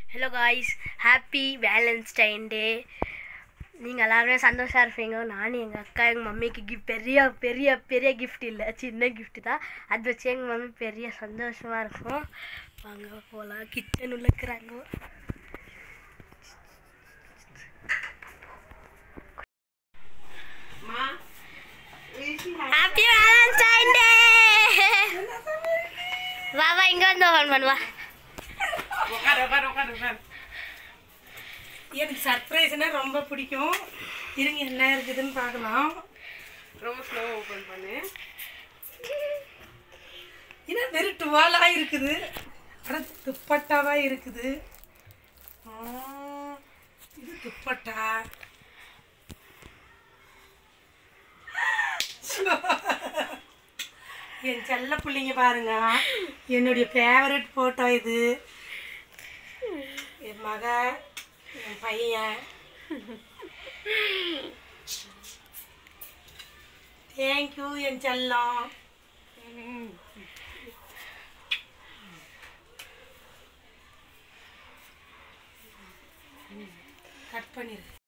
hello guys happy Valentine's day நீங்கள் எல்லாருமே சந்தோஷமாக இருப்பீங்க நானும் எங்கள் அக்கா எங்கள் மம்மிக்கு கிஃப்ட் பெரிய பெரிய பெரிய கிஃப்ட் இல்லை சின்ன கிஃப்ட் தான் அது வச்சு எங்கள் மம்மி பெரிய சந்தோஷமாக இருக்கும் வாங்க போகலாம் கிச்சன் உள்ள இருக்கிறாங்க ஹாப்பி வேலன்ஸ்டைன் டே வா வா இங்கே வந்து ஃபோன் பண்ணுவா உட்காரு உட்காரு உட்காரு உட்காரு எனக்கு சர்ப்ரைஸ்னா ரொம்ப பிடிக்கும் இருங்க என்ன இருக்குதுன்னு பார்க்கலாம் ரொம்ப ஸ்லோ ஓப்பன் பண்ணு என்ன வெறும் டுவாலாக இருக்குது அட துப்பட்டாவா இருக்குது ஆ, இது துப்பட்டா என் செல்ல பிள்ளைங்க பாருங்க என்னுடைய ஃபேவரட் ஃபோட்டோ இது என் மக என் பையன் தேங்க்யூ என் செல்லம் கட் பண்ணிடு